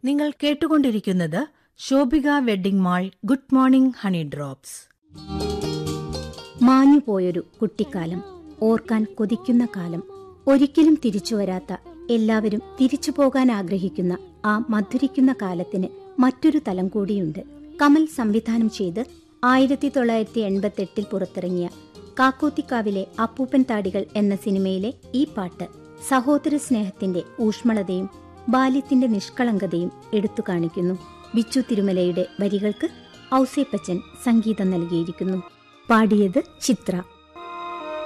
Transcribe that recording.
നിങ്ങൾ കേട്ടുകൊണ്ടിരിക്കുന്നത് Shobhika wedding mall good morning honey drops മാഞ്ഞുപോയൊരു കുട്ടിക്കാലം ഓർക്കാൻ കൊതിക്കുന്ന കാലം ഒരിക്കലും തിരിച്ചുവരാത്ത എല്ലാവരും തിരിച്ചു പോകാൻ ആഗ്രഹിക്കുന്ന ആ മധുരിക്കുന്ന കാലത്തിന് മറ്റൊരു തലം കൂടിയുണ്ട് കമൽ സംവിധാനം ചെയ്ത് ആയിരത്തി തൊള്ളായിരത്തി എൺപത്തെട്ടിൽ പുറത്തിറങ്ങിയ കാക്കോത്തിക്കാവിലെ അപ്പൂപ്പൻ താടികൾ എന്ന സിനിമയിലെ ഈ പാട്ട് സഹോദര സ്നേഹത്തിന്റെ ഊഷ്മളതയും ബാല്യത്തിന്റെ നിഷ്കളങ്കതയും എടുത്തു കാണിക്കുന്നു ബിച്ചു തിരുമലയുടെ വരികൾക്ക് ഔസേപ്പച്ചൻ സംഗീതം നൽകിയിരിക്കുന്നു പാടിയത് ചിത്ര